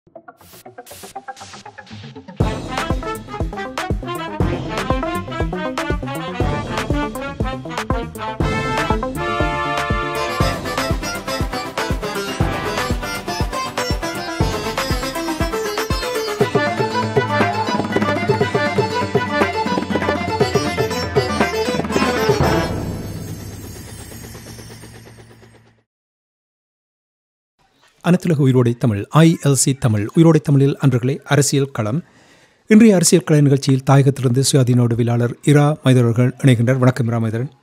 அனைத்துலக உயிரோடை தமிழ் ஐஎல்சி தமிழ் உயிரோடை தமிழில் அன்றுகளே அரசியல் களம் இன்றைய அரசியல் கள நிகழ்ச்சியில் தாயகத்திலிருந்து சுயாதீன உடவியலாளர் இரா மைதரர்கள் இணைகின்றார் வணக்கம் இரா மைதரன்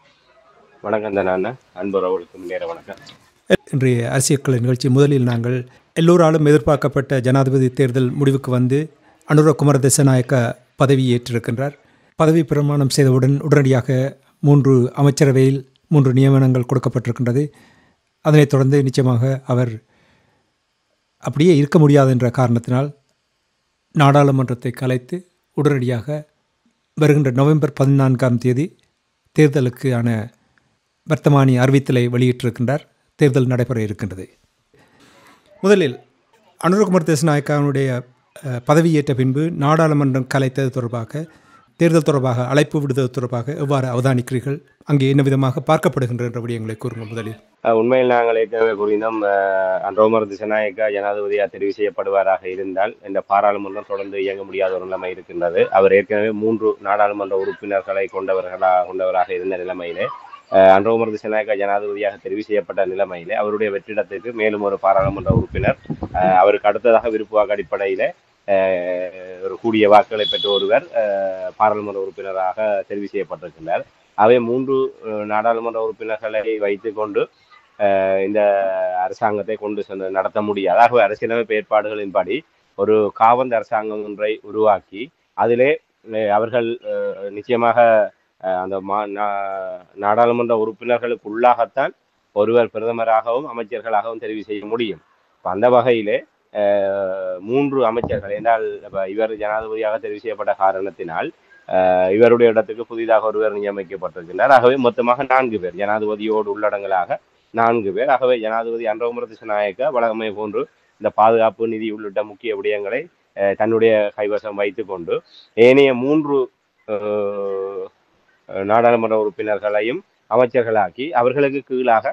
வணக்கம் தான் நான் அன்புறவர்களுக்கு முன்னேற வணக்கம் இன்றைய அரசியல் கள நிகழ்ச்சி முதலில் நாங்கள் எல்லோராலும் எதிர்பார்க்கப்பட்ட ஜனாதிபதி தேர்தல் முடிவுக்கு வந்து அனுர குமார திசநாயக்க பதவி ஏற்றிருக்கின்றார் பதவி பிரமாணம் செய்தவுடன் உடனடியாக மூன்று அமைச்சரவையில் மூன்று நியமனங்கள் கொடுக்கப்பட்டிருக்கின்றது அதனைத் தொடர்ந்து நிச்சயமாக அவர் அப்படியே இருக்க முடியாது என்ற காரணத்தினால் நாடாளுமன்றத்தை கலைத்து உடனடியாக வருகின்ற நவம்பர் பதினான்காம் தேதி தேர்தலுக்கான வர்த்தமானி அறிவித்தலை வெளியிட்டிருக்கின்றார் தேர்தல் நடைபெற இருக்கின்றது முதலில் அனுரகுமார் தேசநாயக்காவுடைய அஹ், பதவியேற்ற பின்பு நாடாளுமன்றம் கலைத்தது தொடர்பாக தேர்தல் தொடர்பாக அழைப்பு விடுதல் தொடர்பாக எவ்வாறு அவதானிக்கிறீர்கள் அங்கே என்ன விதமாக பார்க்கப்படுகின்ற என்ற விடயங்களை கூறுங்கள் முதலில் அஹ் உண்மையில் நாங்கள் ஏற்கனவே கூறினோம் அஹ், அன்ரோமர் திசநாயக்கா ஜனாதிபதியாக தெரிவு செய்யப்படுவாராக இருந்தால் இந்த பாராளுமன்றம் தொடர்ந்து இயங்க முடியாத ஒரு நிலைமை இருக்கின்றது அவர் ஏற்கனவே மூன்று நாடாளுமன்ற உறுப்பினர்களை கொண்டவர்களாக கொண்டவராக இருந்த நிலைமையிலே அஹ், அன்ரோமர் திசநாயக்கா ஜனாதிபதியாக தெரிவு செய்யப்பட்ட நிலைமையிலே அவருடைய வெற்றிடத்திற்கு மேலும் ஒரு பாராளுமன்ற உறுப்பினர் அஹ், அவருக்கு அடுத்ததாக விருப்பு வாக்கு அடிப்படையிலே அஹ், ஒரு கூடிய வாக்குகளை பெற்ற ஒருவர் அஹ், பாராளுமன்ற உறுப்பினராக தெரிவு செய்யப்பட்டிருக்கின்றார் அவை மூன்று அஹ், நாடாளுமன்ற உறுப்பினர்களை வைத்துக்கொண்டு அஹ், இந்த அரசாங்கத்தை கொண்டு சென்று நடத்த முடியாது ஆகவே அரசியலமைப்பு ஏற்பாடுகளின்படி ஒரு காவந்த அரசாங்கம் ஒன்றை உருவாக்கி அதிலே அஹ், அவர்கள் அஹ், நிச்சயமாக அஹ், அந்த மா நா- நாடாளுமன்ற உறுப்பினர்களுக்கு உள்ளாகத்தான் ஒருவர் பிரதமராகவும் அமைச்சர்களாகவும் தெரிவு செய்ய முடியும் இப்ப அந்த வகையிலே அஹ், மூன்று அமைச்சர்கள் என்றால் இப்ப இவர் ஜனாதிபதியாக தெரிவு செய்யப்பட்ட காரணத்தினால் அஹ், இவருடைய இடத்துக்கு புதிதாக ஒருவர் நியமிக்கப்பட்டிருக்கின்றார் ஆகவே மொத்தமாக நான்கு பேர் ஜனாதிபதியோடு உள்ளடங்கலாக நான்கு பேர் ஆகவே ஜனாதிபதி அன்றகுமர திசநாயக்க வழக்கமை போன்று இந்த பாதுகாப்பு நிதி உள்ளிட்ட முக்கிய விடயங்களை அஹ், தன்னுடைய கைவசம் வைத்துக்கொண்டு ஏனைய மூன்று அஹ், நாடாளுமன்ற உறுப்பினர்களையும் அமைச்சர்களாக்கி அவர்களுக்கு கீழாக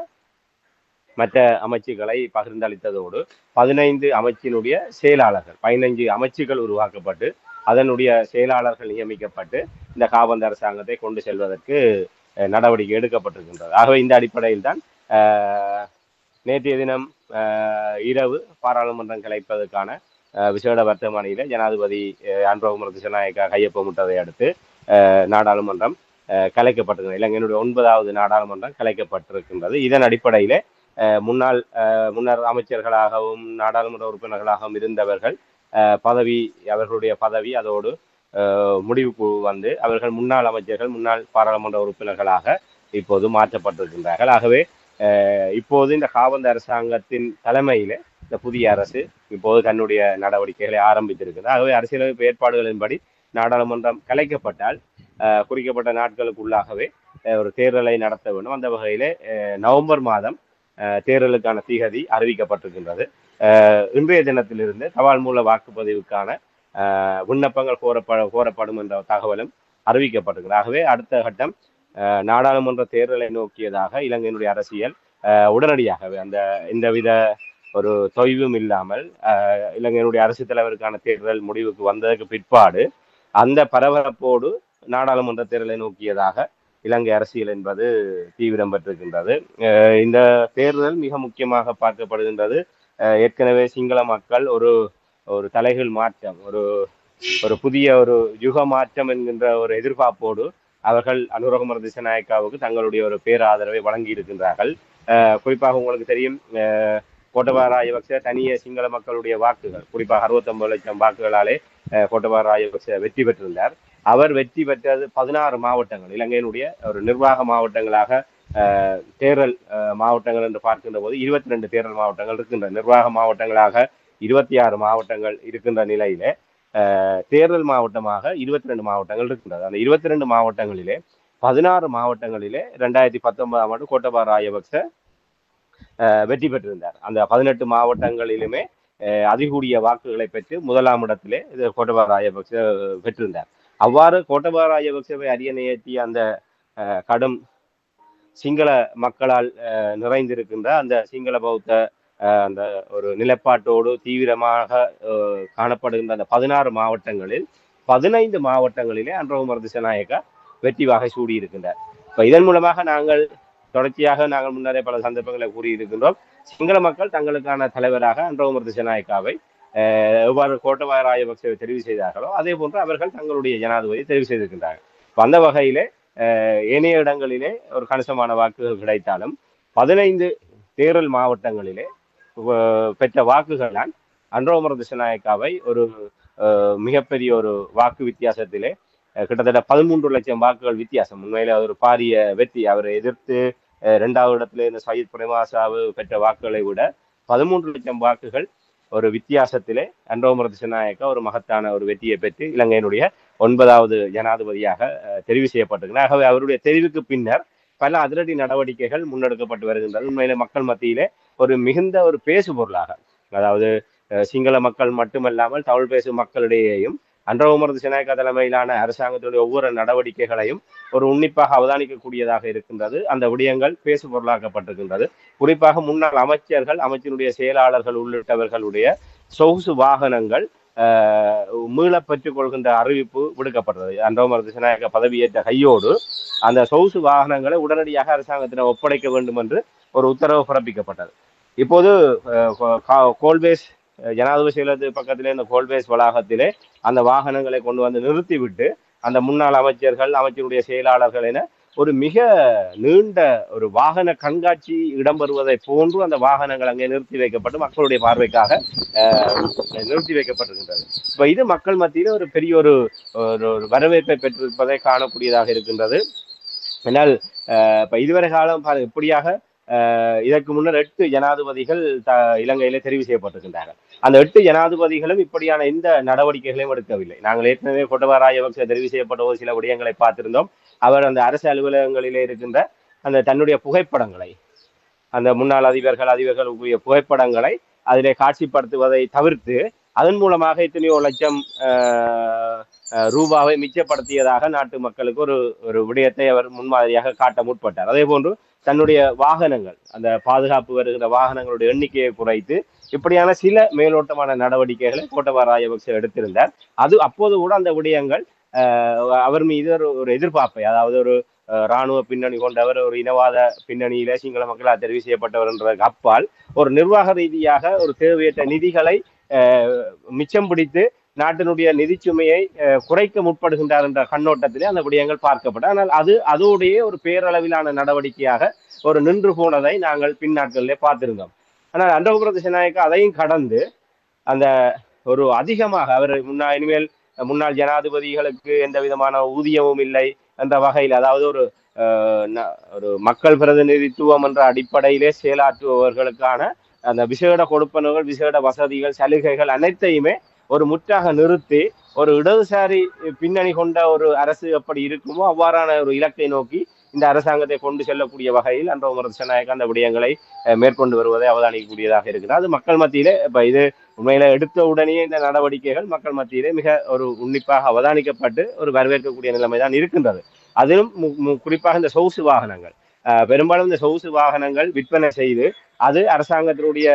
மற்ற அமைச்சுகளை பகிர்ந்தளித்ததோடு பதினைந்து அமைச்சினுடைய செயலாளர்கள் பதினைஞ்சு அமைச்சுகள் உருவாக்கப்பட்டு அதனுடைய செயலாளர்கள் நியமிக்கப்பட்டு இந்த காபந்து அரசாங்கத்தை கொண்டு செல்வதற்கு அஹ், நடவடிக்கை எடுக்கப்பட்டிருக்கின்றது ஆகவே இந்த அடிப்படையில் தான் அஹ், நேற்றைய தினம் அஹ், இரவு பாராளுமன்றம் கலைப்பதற்கான அஹ், விசேட வர்த்தமானியில ஜனாதிபதி அஹ், அன்பகுமர திசநாயக்கா கையொப்பமிட்டதை அடுத்து அஹ், நாடாளுமன்றம் அஹ், கலைக்கப்பட்டிருக்கிறது இலங்கையினுடைய ஒன்பதாவது நாடாளுமன்றம் கலைக்கப்பட்டிருக்கின்றது இதன் அடிப்படையிலே அஹ், முன்னாள் அஹ், முன்னர் அமைச்சர்களாகவும் நாடாளுமன்ற உறுப்பினர்களாகவும் இருந்தவர்கள் அஹ், பதவி அவர்களுடைய பதவி அதோடு அஹ், முடிவுக்கு வந்து அவர்கள் முன்னாள் அமைச்சர்கள் முன்னாள் பாராளுமன்ற உறுப்பினர்களாக இப்போது மாற்றப்பட்டிருக்கின்றார்கள் ஆகவே அஹ், இப்போது இந்த காவந்த அரசாங்கத்தின் தலைமையிலே இந்த புதிய அரசு இப்போது தன்னுடைய நடவடிக்கைகளை ஆரம்பித்திருக்கிறது ஆகவே அரசியலமைப்பு ஏற்பாடுகளின்படி நாடாளுமன்றம் கலைக்கப்பட்டால் அஹ், குறிக்கப்பட்ட நாட்களுக்குள்ளாகவே அஹ், ஒரு தேர்தலை நடத்த வேண்டும் அந்த வகையிலே அஹ், நவம்பர் மாதம் அஹ், தேர்தலுக்கான தீகதி அறிவிக்கப்பட்டிருக்கின்றது அஹ், இன்றைய தினத்திலிருந்து தபால் மூல வாக்குப்பதிவுக்கான அஹ், விண்ணப்பங்கள் கோரப்பட கோரப்படும் என்ற தகவலும் அறிவிக்கப்பட்டிருக்கிறது ஆகவே அடுத்த கட்டம் அஹ், நாடாளுமன்ற தேர்தலை நோக்கியதாக இலங்கையினுடைய அரசியல் அஹ், உடனடியாகவே அந்த எந்தவித ஒரு தொய்வும் இல்லாமல் அஹ், இலங்கையினுடைய அரசு தலைவருக்கான தேர்தல் முடிவுக்கு வந்ததற்கு பிற்பாடு அந்த பரபரப்போடு நாடாளுமன்ற தேர்தலை நோக்கியதாக இலங்கை அரசியல் என்பது தீவிரம் பெற்றிருக்கின்றது அஹ், இந்த தேர்தல் மிக முக்கியமாக பார்க்கப்படுகின்றது அஹ், ஏற்கனவே சிங்கள மக்கள் ஒரு ஒரு தலைகீழ் மாற்றம் ஒரு ஒரு புதிய ஒரு யுக மாற்றம் என்கின்ற ஒரு எதிர்பார்ப்போடு அவர்கள் அனுரகுமர திசநாயக்காவுக்கு தங்களுடைய ஒரு பேராதரவை வழங்கி இருக்கின்றார்கள் அஹ், குறிப்பாக உங்களுக்கு தெரியும் அஹ், கோட்டபாய ராஜபக்ச தனிய சிங்கள மக்களுடைய வாக்குகள் குறிப்பாக அறுபத்தொன்பது லட்சம் வாக்குகளாலே அஹ், கோட்டபாய ராஜபக்ச வெற்றி பெற்றிருந்தார் அவர் வெற்றி பெற்றது பதினாறு மாவட்டங்கள் இலங்கையினுடைய ஒரு நிர்வாக மாவட்டங்களாக அஹ், தேர்தல் அஹ், மாவட்டங்கள் என்று பார்க்கின்ற போது இருபத்தி ரெண்டு தேர்தல் மாவட்டங்கள் இருக்கின்ற நிர்வாக மாவட்டங்களாக இருபத்தி ஆறு மாவட்டங்கள் இருக்கின்ற நிலையிலே அஹ், தேர்தல் மாவட்டமாக இருபத்தி ரெண்டு மாவட்டங்கள் இருக்கின்றது அந்த இருபத்தி ரெண்டு மாவட்டங்களிலே பதினாறு மாவட்டங்களிலே ரெண்டாயிரத்தி பத்தொன்பதாம் ஆண்டு கோட்டபாய ராஜபக்ச அஹ், வெற்றி பெற்றிருந்தார் அந்த பதினெட்டு மாவட்டங்களிலுமே அஹ், அதிகூடிய வாக்குகளை பெற்று முதலாம் இடத்திலே இது கோட்டபாய ராஜபக்ச பெற்றிருந்தார் அவ்வாறு கோட்டபாய ராஜபக்சவை அரியணையேற்றிய அந்த அஹ், கடும் சிங்கள மக்களால் அஹ், நிறைந்திருக்கின்ற அந்த சிங்கள பௌத்த அஹ், அந்த ஒரு நிலைப்பாட்டோடு தீவிரமாக அஹ், காணப்படுகின்ற அந்த பதினாறு மாவட்டங்களில் பதினைந்து மாவட்டங்களிலே அன்றகுமர் திசநாயக்கா வெற்றி வாகை சூடியிருக்கின்றார் இப்ப இதன் மூலமாக நாங்கள் தொடர்ச்சியாக நாங்கள் முன்னரே பல சந்தர்ப்பங்களை கூறியிருக்கின்றோம் சிங்கள மக்கள் தங்களுக்கான தலைவராக அன்றகுமர் திசநாயக்காவை அஹ், எவ்வாறு கோட்டபாய ராஜபக்சவை தெரிவு செய்தார்களோ அதே போன்று அவர்கள் தங்களுடைய ஜனாதிபதியை தெரிவு செய்திருக்கின்றார்கள் இப்ப அந்த வகையிலே அஹ், ஏனைய இடங்களிலே ஒரு கணிசமான வாக்குகள் கிடைத்தாலும் பதினைந்து தேர்தல் மாவட்டங்களிலே அஹ், பெற்ற வாக்குகளால் அன்றோமர் திசநாயக்காவை ஒரு அஹ், மிகப்பெரிய ஒரு வாக்கு வித்தியாசத்திலே அஹ், கிட்டத்தட்ட பதிமூன்று லட்சம் வாக்குகள் வித்தியாசம் உண்மையிலே அது ஒரு பாரிய வெற்றி அவரை எதிர்த்து அஹ், இரண்டாவது இடத்துல இந்த சயித் பிரேமாசாவு பெற்ற வாக்குகளை விட பதிமூன்று லட்சம் வாக்குகள் ஒரு வித்தியாசத்திலே அன்றோமர் திசநாயக்கா ஒரு மகத்தான ஒரு வெற்றியை பெற்று இலங்கையினுடைய ஒன்பதாவது ஜனாதிபதியாக அஹ், தெரிவு செய்யப்பட்டிருக்கிறார் ஆகவே அவருடைய தெரிவுக்கு பின்னர் பல அதிரடி நடவடிக்கைகள் முன்னெடுக்கப்பட்டு வருகின்றது உண்மையிலே மக்கள் மத்தியிலே ஒரு மிகுந்த ஒரு பேசு பொருளாக அதாவது அஹ், சிங்கள மக்கள் மட்டுமல்லாமல் தமிழ் பேசும் மக்களிடையேயும் அன்றகுமர் திசநாயக்கா தலைமையிலான அரசாங்கத்துடைய ஒவ்வொரு நடவடிக்கைகளையும் ஒரு உன்னிப்பாக அவதானிக்கக்கூடியதாக இருக்கின்றது அந்த விடயங்கள் பேசு பொருளாக்கப்பட்டிருக்கின்றது குறிப்பாக முன்னாள் அமைச்சர்கள் அமைச்சருடைய செயலாளர்கள் உள்ளிட்டவர்களுடைய சொகுசு வாகனங்கள் ஆஹ், மீளப் பெற்றுக் கொள்கின்ற அறிவிப்பு விடுக்கப்பட்டது அன்றோமர் திசநாயக்க பதவியேற்ற கையோடு அந்த சொகுசு வாகனங்களை உடனடியாக அரசாங்கத்திடம் ஒப்படைக்க வேண்டும் என்று ஒரு உத்தரவு பிறப்பிக்கப்பட்டது இப்போது அஹ், கோ- கா- கோல்பேஸ் அஹ், ஜனாதிபதி செயலகத்து பக்கத்திலே இந்த கோல்பேஸ் வளாகத்திலே அந்த வாகனங்களை கொண்டு வந்து நிறுத்திவிட்டு அந்த முன்னாள் அமைச்சர்கள் அமைச்சருடைய செயலாளர்கள் என ஒரு மிக நீண்ட ஒரு வாகன கண்காட்சி இடம்பெறுவதை போன்று அந்த வாகனங்கள் அங்கே நிறுத்தி வைக்கப்பட்டு மக்களுடைய பார்வைக்காக அஹ், நிறுத்தி வைக்கப்பட்டிருக்கின்றது இப்ப இது மக்கள் மத்தியில் ஒரு பெரிய ஒரு ஒரு ஒரு வரவேற்பை பெற்றிருப்பதை காணக்கூடியதாக இருக்கின்றது ஆனால் அஹ், இப்ப இதுவரை காலம் பாருங்க இப்படியாக அஹ், இதற்கு முன்னர் எட்டு ஜனாதிபதிகள் த இலங்கையிலே தெரிவு செய்யப்பட்டிருக்கின்றார்கள் அந்த எட்டு ஜனாதிபதிகளும் இப்படியான எந்த நடவடிக்கைகளையும் எடுக்கவில்லை நாங்கள் ஏற்கனவே கொட்டபா ராஜபக்ச தெரிவு செய்யப்பட்ட ஒரு சில விடயங்களை பார்த்திருந்தோம் அவர் அந்த அரசு அலுவலகங்களிலே இருக்கின்ற அந்த தன்னுடைய புகைப்படங்களை அந்த முன்னாள் அதிபர்கள் அதிபர்களுக்குரிய புகைப்படங்களை அதிலே காட்சிப்படுத்துவதை தவிர்த்து அதன் மூலமாக எத்தனையோ லட்சம் ஆஹ், ஆஹ், ரூபாவை மிச்சப்படுத்தியதாக நாட்டு மக்களுக்கு ஒரு ஒரு விடயத்தை அவர் முன்மாதிரியாக காட்ட முற்பட்டார் அதே போன்று தன்னுடைய வாகனங்கள் அந்த பாதுகாப்பு வருகிற வாகனங்களுடைய எண்ணிக்கையை குறைத்து இப்படியான சில மேலோட்டமான நடவடிக்கைகளை கோட்டபாய ராஜபக்ச எடுத்திருந்தார் அது அப்போது கூட அந்த விடயங்கள் ஆஹ், அவர் மீது ஒரு ஒரு எதிர்பார்ப்பை அதாவது ஒரு அஹ், ராணுவ பின்னணி கொண்டவர் ஒரு இனவாத பின்னணியில சிங்கள மக்களால் தெரிவு செய்யப்பட்டவர் என்ற அப்பால் ஒரு நிர்வாக ரீதியாக ஒரு தேவையற்ற நிதிகளை அஹ், மிச்சம் பிடித்து நாட்டினுடைய நிதி சுமையை அஹ், குறைக்க முற்படுகின்றார் என்ற கண்ணோட்டத்திலே அந்த விடயங்கள் பார்க்கப்படும் ஆனால் அது அதோடைய ஒரு பேரளவிலான நடவடிக்கையாக ஒரு நின்று போனதை நாங்கள் பின் நாட்களிலே பார்த்திருந்தோம் ஆனால் அன்றகுபுர திசநாயக்கா அதையும் கடந்து அந்த ஒரு அதிகமாக அவர் முன்னா இனிமேல் முன்னாள் ஜனாதிபதிகளுக்கு எந்த விதமான ஊதியமும் இல்லை என்ற வகையில் அதாவது ஒரு அஹ், ந- ஒரு மக்கள் பிரதிநிதித்துவம் என்ற அடிப்படையிலே செயலாற்றுபவர்களுக்கான அந்த விசேட கொடுப்பனவுகள் விசேட வசதிகள் சலுகைகள் அனைத்தையுமே ஒரு முற்றாக நிறுத்தி ஒரு இடதுசாரி பின்னணி கொண்ட ஒரு அரசு எப்படி இருக்குமோ அவ்வாறான ஒரு இலக்கை நோக்கி இந்த அரசாங்கத்தை கொண்டு செல்லக்கூடிய வகையில் அந்த உமர் ஜனநாயக அந்த விடயங்களை அஹ், மேற்கொண்டு வருவதை அவதானிக்கக்கூடியதாக இருக்கிறது அது மக்கள் மத்தியிலே இப்ப இது உண்மையில எடுத்த உடனே இந்த நடவடிக்கைகள் மக்கள் மத்தியிலே மிக ஒரு உன்னிப்பாக அவதானிக்கப்பட்டு ஒரு வரவேற்கக்கூடிய நிலைமை தான் இருக்கின்றது அதிலும் மு- மு- குறிப்பாக இந்த சொகுசு வாகனங்கள் அஹ், பெரும்பாலும் இந்த சொகுசு வாகனங்கள் விற்பனை செய்து அது அரசாங்கத்தினுடைய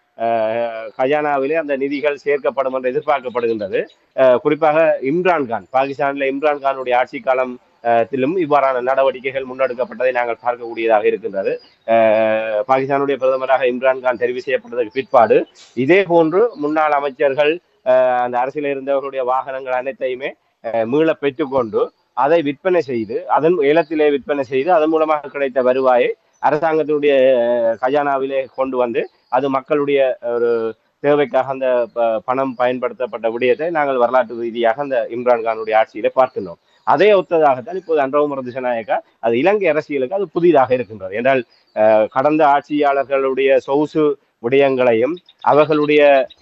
அஹ், கஜானாவிலே அந்த நிதிகள் சேர்க்கப்படும் என்று எதிர்பார்க்கப்படுகின்றது அஹ், குறிப்பாக இம்ரான்கான் பாகிஸ்தானில் இம்ரான்கானுடைய ஆட்சி காலம் அஹ், திலும் இவ்வாறான நடவடிக்கைகள் முன்னெடுக்கப்பட்டதை நாங்கள் பார்க்கக்கூடியதாக இருக்கின்றது அஹ், பாகிஸ்தானுடைய பிரதமராக இம்ரான்கான் தெரிவு செய்யப்பட்டதற்கு பிற்பாடு இதே போன்று முன்னாள் அமைச்சர்கள் அஹ், அந்த அரசியல் இருந்தவர்களுடைய வாகனங்கள் அனைத்தையுமே அஹ், மீள பெற்றுக்கொண்டு அதை விற்பனை செய்து அதன் ஏலத்திலே விற்பனை செய்து அதன் மூலமாக கிடைத்த வருவாயை அரசாங்கத்தினுடைய அஹ், கஜானாவிலே கொண்டு வந்து அது மக்களுடைய ஒரு தேவைக்காக அந்த ப- பணம் பயன்படுத்தப்பட்ட விடயத்தை நாங்கள் வரலாற்று ரீதியாக அந்த இம்ரான்கானுடைய ஆட்சியிலே பார்க்கின்றோம் அதே ஒத்ததாகத்தான் இப்போது அன்றவுமர திசநாயக்கா அது இலங்கை அரசியலுக்கு அது புதிதாக இருக்கின்றது என்றால் அஹ், கடந்த ஆட்சியாளர்களுடைய சொகுசு விடயங்களையும் அவர்களுடைய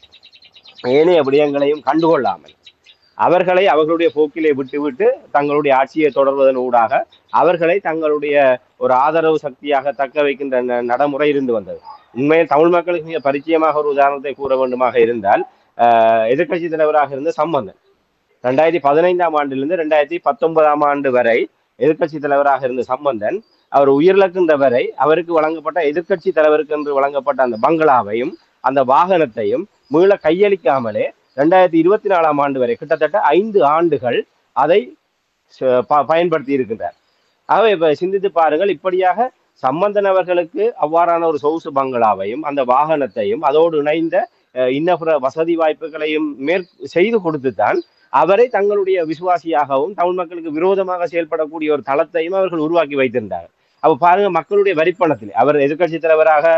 ஏனைய விடயங்களையும் கண்டுகொள்ளாமல் அவர்களை அவர்களுடைய போக்கிலே விட்டுவிட்டு தங்களுடைய ஆட்சியை தொடர்வதன் ஊடாக அவர்களை தங்களுடைய ஒரு ஆதரவு சக்தியாக தக்க வைக்கின்ற ந- நடைமுறை இருந்து வந்தது உண்மையில் தமிழ் மக்களுக்கு மிக பரிச்சயமாக ஒரு உதாரணத்தை கூற வேண்டுமாக இருந்தால் எதிர்கட்சி தலைவராக இருந்த சம்பந்தன் ரெண்டாயிரத்தி பதினைந்தாம் ஆண்டிலிருந்து ரெண்டாயிரத்தி பத்தொன்பதாம் ஆண்டு வரை எதிர்கட்சி தலைவராக இருந்த சம்பந்தன் அவர் உயிரிழக்கின்ற வரை அவருக்கு வழங்கப்பட்ட எதிர்கட்சி தலைவருக்கு என்று வழங்கப்பட்ட அந்த பங்களாவையும் அந்த வாகனத்தையும் மீள கையளிக்காமலே ரெண்டாயிரத்தி இருபத்தி நாலாம் ஆண்டு வரை கிட்டத்தட்ட ஐந்து ஆண்டுகள் அதை பயன்படுத்தி இருக்கின்றார் ஆகவே இப்ப சிந்தித்து பாருங்கள் இப்படியாக சம்பந்தன் அவர்களுக்கு அவ்வாறான ஒரு சொகுசு பங்களாவையும் அந்த வாகனத்தையும் அதோடு இணைந்த இன்னபிற வசதி வாய்ப்புகளையும் மேற் செய்து கொடுத்துத்தான் அவரை தங்களுடைய விசுவாசியாகவும் தமிழ் மக்களுக்கு விரோதமாக செயல்படக்கூடிய ஒரு தளத்தையும் அவர்கள் உருவாக்கி வைத்திருந்தார்கள் அப்ப பாருங்க மக்களுடைய வரிப்பணத்தில் அவர் எதிர்கட்சி தலைவராக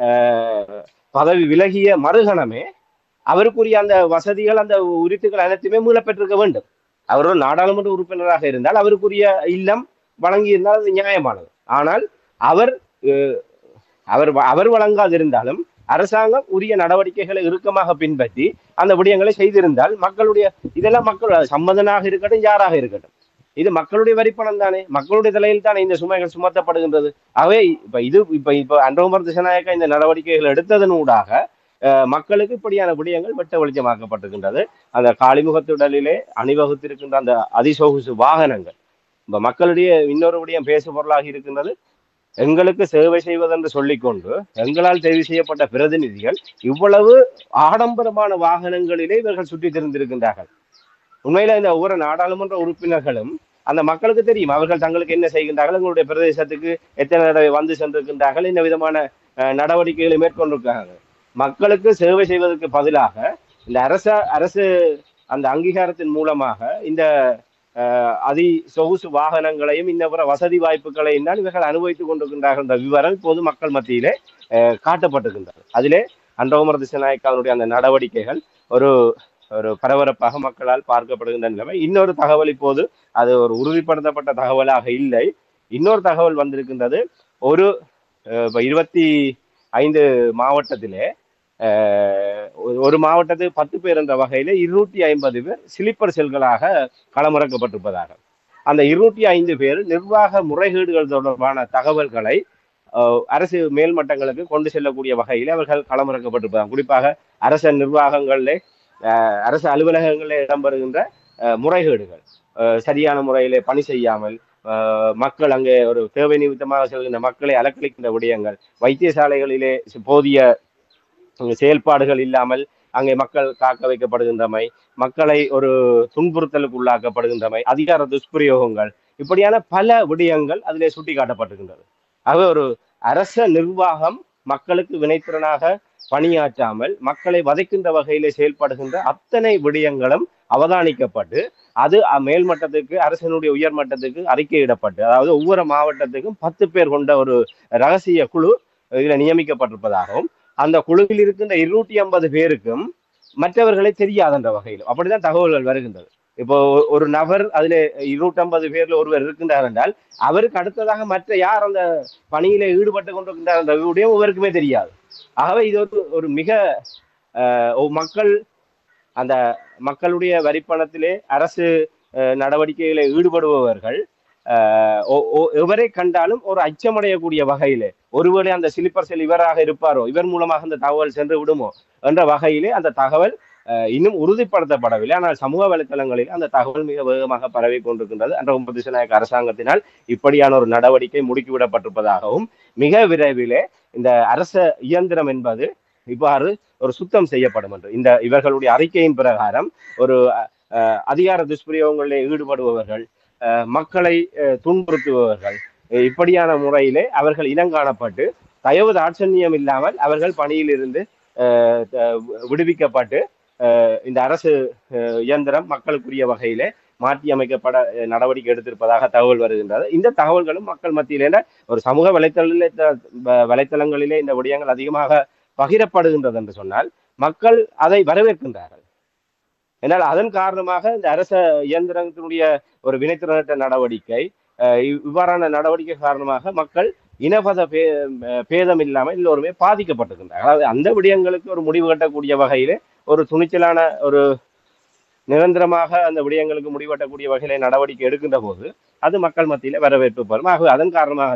பதவி விலகிய மறுகணமே அவருக்குரிய அந்த வசதிகள் அந்த உரித்துகள் அனைத்துமே மீளப்பெற்றிருக்க வேண்டும் அவர் ஒரு நாடாளுமன்ற உறுப்பினராக இருந்தால் அவருக்குரிய இல்லம் வழங்கியிருந்தால் அது நியாயமானது ஆனால் அவர் அவர் அவர் வழங்காதிருந்தாலும் அரசாங்கம் உரிய நடவடிக்கைகளை இறுக்கமாக பின்பற்றி அந்த விடயங்களை செய்திருந்தால் மக்களுடைய இதெல்லாம் மக்கள் சம்மதனாக இருக்கட்டும் யாராக இருக்கட்டும் இது மக்களுடைய வரிப்பணம் தானே மக்களுடைய தலையில் தானே இந்த சுமைகள் சுமத்தப்படுகின்றது ஆகவே இப்ப இது இப்ப இப்ப அன்றோமர் திசநாயக்கா இந்த நடவடிக்கைகள் எடுத்ததன் ஊடாக மக்களுக்கு இப்படியான விடயங்கள் வெட்ட வெளிச்சமாக்கப்பட்டிருக்கின்றது அந்த காளிமுகத்துடலிலே அணிவகுத்திருக்கின்ற அந்த அதிசொகுசு வாகனங்கள் இப்ப மக்களுடைய இன்னொரு விடயம் பேசு பொருளாக இருக்கின்றது எங்களுக்கு சேவை செய்வதென்று சொல்லிக்கொண்டு எங்களால் தெரிவு செய்யப்பட்ட பிரதிநிதிகள் இவ்வளவு ஆடம்பரமான வாகனங்களிலே இவர்கள் சுற்றி திரிந்திருக்கின்றார்கள் உண்மையில இந்த ஒவ்வொரு நாடாளுமன்ற உறுப்பினர்களும் அந்த மக்களுக்கு தெரியும் அவர்கள் தங்களுக்கு என்ன செய்கின்றார்கள் எங்களுடைய பிரதேசத்துக்கு எத்தனை தடவை வந்து சென்றிருக்கின்றார்கள் என்ன விதமான நடவடிக்கைகளை மேற்கொண்டிருக்காங்க மக்களுக்கு சேவை செய்வதற்கு பதிலாக இந்த அரச அரசு அந்த அங்கீகாரத்தின் மூலமாக இந்த அதி சொகுசு வாகனங்களையும் இன்ன வசதி வாய்ப்புகளையும் தான் இவர்கள் அனுபவித்துக் கொண்டிருக்கின்றார்கள் என்ற விவரம் இப்போது மக்கள் மத்தியிலே காட்டப்பட்டிருக்கின்றது அதிலே அன்றோமர் திசநாயக்காவுடைய அந்த நடவடிக்கைகள் ஒரு ஒரு பரபரப்பாக மக்களால் பார்க்கப்படுகின்ற நிலைமை இன்னொரு தகவல் இப்போது அது ஒரு உறுதிப்படுத்தப்பட்ட தகவலாக இல்லை இன்னொரு தகவல் வந்திருக்கின்றது ஒரு இப்போ இருபத்தி ஐந்து மாவட்டத்திலே ஒரு மாவட்டத்துக்கு பத்து பேர் என்ற வகையில இருநூற்றி ஐம்பது பேர் சிலிப்பர் செல்களாக களமிறக்கப்பட்டிருப்பதாக அந்த இருநூற்றி ஐந்து பேர் நிர்வாக முறைகேடுகள் தொடர்பான தகவல்களை அரசு மேல்மட்டங்களுக்கு கொண்டு செல்லக்கூடிய வகையில் அவர்கள் களமிறக்கப்பட்டிருப்பதாக குறிப்பாக அரச நிர்வாகங்களிலே அரசு அலுவலகங்களில் இடம்பெறுகின்ற முறைகேடுகள் சரியான முறையிலே பணி செய்யாமல் மக்கள் அங்கே ஒரு தேவை நிமித்தமாக செல்கின்ற மக்களை அலக்களிக்கின்ற விடயங்கள் வைத்தியசாலைகளிலே போதிய செயல்பாடுகள் இல்லாமல் அங்கே மக்கள் காக்க வைக்கப்படுகின்றமை மக்களை ஒரு துன்புறுத்தலுக்கு உள்ளாக்கப்படுகின்றமை அதிகார துஷ்பிரயோகங்கள் இப்படியான பல விடயங்கள் அதிலே சுட்டி காட்டப்பட்டிருக்கின்றது ஆகவே ஒரு அரச நிர்வாகம் மக்களுக்கு வினைத்திறனாக பணியாற்றாமல் மக்களை வதைக்கின்ற வகையிலே செயல்படுகின்ற அத்தனை விடயங்களும் அவதானிக்கப்பட்டு அது மேல்மட்டத்துக்கு அரசனுடைய உயர் மட்டத்துக்கு அறிக்கையிடப்பட்டு அதாவது ஒவ்வொரு மாவட்டத்துக்கும் பத்து பேர் கொண்ட ஒரு ரகசிய குழு இதுல நியமிக்கப்பட்டிருப்பதாகவும் அந்த குழுவில் இருக்கின்ற இருநூற்றி ஐம்பது பேருக்கும் மற்றவர்களை தெரியாதன்ற வகையில் அப்படிதான் தகவல்கள் வருகின்றது இப்போ ஒரு நபர் அதுல இருநூற்றி ஐம்பது பேர்ல ஒருவர் இருக்கின்றார் என்றால் அவருக்கு அடுத்ததாக மற்ற யார் அந்த பணியில ஈடுபட்டு கொண்டிருக்கின்றார் என்ற விடயம் ஒவ்வொருக்குமே தெரியாது ஆகவே இது ஒரு ஒரு மிக மக்கள் அந்த மக்களுடைய வரிப்பணத்திலே அரசு நடவடிக்கைகளை ஈடுபடுபவர்கள் எவரை கண்டாலும் ஒரு அச்சமடையக்கூடிய வகையிலே ஒருவேளை அந்த சிலிப்பர் செல் இவராக இருப்பாரோ இவர் மூலமாக அந்த தகவல் சென்று விடுமோ என்ற வகையிலே அந்த தகவல் இன்னும் உறுதிப்படுத்தப்படவில்லை ஆனால் சமூக வலைத்தளங்களில் அந்த தகவல் மிக வேகமாக பரவி கொண்டிருக்கின்றது அன்ற திசநாயக அரசாங்கத்தினால் இப்படியான ஒரு நடவடிக்கை முடுக்கிவிடப்பட்டிருப்பதாகவும் மிக விரைவிலே இந்த அரச இயந்திரம் என்பது இவ்வாறு ஒரு சுத்தம் செய்யப்படும் என்று இந்த இவர்களுடைய அறிக்கையின் பிரகாரம் ஒரு அதிகார துஷ்பிரயோகங்களில் ஈடுபடுபவர்கள் மக்களை துன்புறுத்துபவர்கள் இப்படியான முறையிலே அவர்கள் இனங்காணப்பட்டு தயவு தாட்சண்யம் இல்லாமல் அவர்கள் பணியிலிருந்து விடுவிக்கப்பட்டு இந்த அரசு இயந்திரம் மக்களுக்குரிய வகையிலே மாற்றி அமைக்கப்பட நடவடிக்கை எடுத்திருப்பதாக தகவல் வருகின்றது இந்த தகவல்களும் மக்கள் மத்தியிலே ஒரு சமூக வலைத்தளத்திலே வலைத்தளங்களிலே இந்த விடயங்கள் அதிகமாக பகிரப்படுகின்றது என்று சொன்னால் மக்கள் அதை வரவேற்கின்றார்கள் என்றால் அதன் காரணமாக இந்த அரச இயந்திரத்தினுடைய ஒரு வினைத்திறனற்ற நடவடிக்கை இவ்வாறான நடவடிக்கை காரணமாக மக்கள் இனபத பே பேதம் இல்லாமல் எல்லோருமே பாதிக்கப்பட்டிருக்கின்றார்கள் அதாவது அந்த விடயங்களுக்கு ஒரு முடிவு கட்டக்கூடிய வகையிலே ஒரு துணிச்சலான ஒரு நிரந்தரமாக அந்த விடயங்களுக்கு முடிவெட்டக்கூடிய வகையில நடவடிக்கை எடுக்கின்ற போது அது மக்கள் மத்தியில வரவேற்பு பெறும் ஆகவே அதன் காரணமாகத்தான்